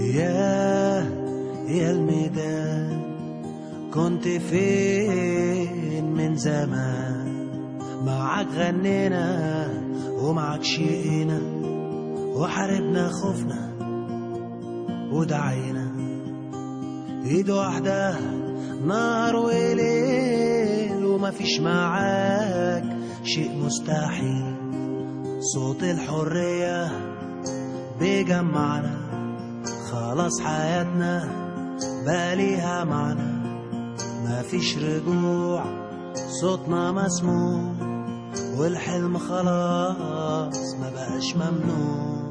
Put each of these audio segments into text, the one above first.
يا يا الميدان كنت فين من زمان معاك غنينا ومعاك شقينا وحاربنا خوفنا ودعينا ايد واحدة نهار وليل ومفيش معاك شيء مستحيل صوت الحرية بيجمعنا خلاص حياتنا بقى ليها معنى مفيش رجوع صوتنا مسموع والحلم خلاص ما بقاش ممنوع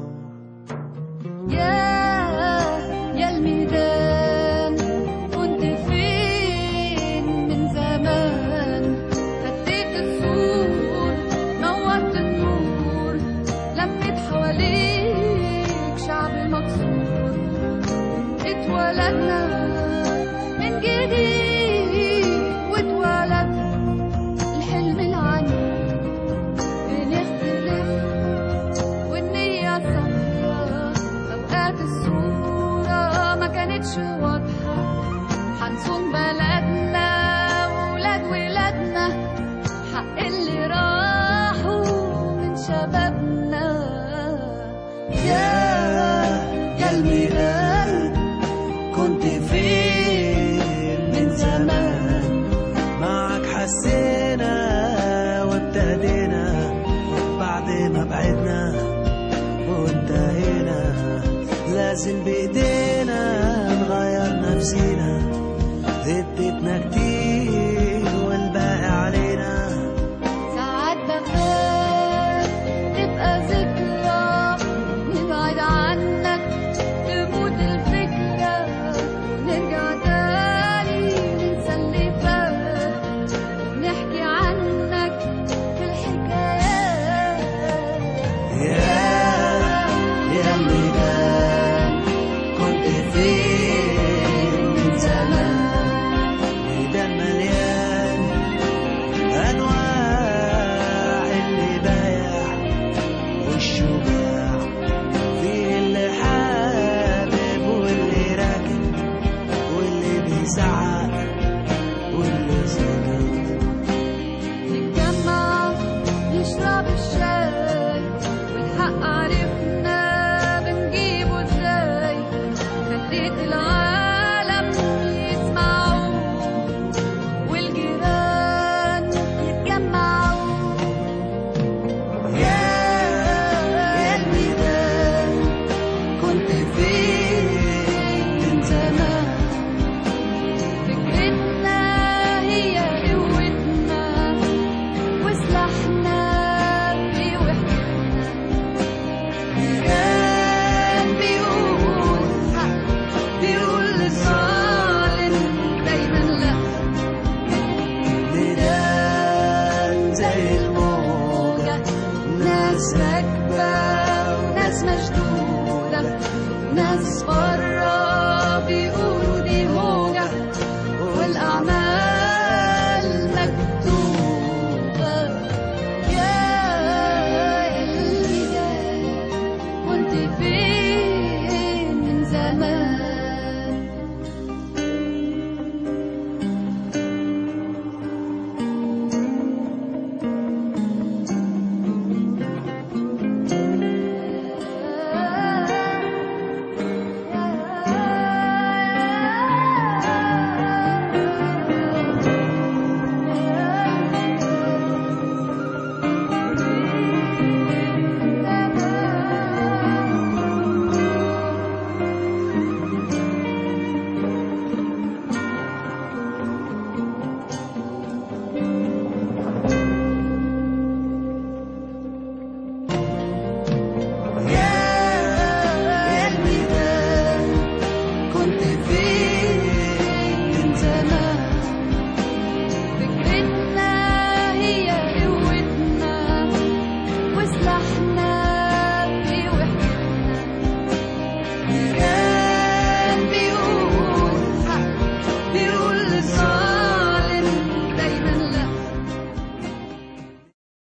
يا يا الميدان كنت فين من زمان هديت السور نورت النور لميت حواليك شعب مكسور اتولدنا من جديد واتولد الحلم العنيد بنختلف والنية صافية أوقات الصورة ما كانتش واضحة هنصون بلدنا وولاد ولادنا حق اللي راحوا من شبابنا يا يا الميلاد كنت فين من زمان معك حسينا وابتدينا بعد ما بعدنا وانتهينا لازم بإيدينا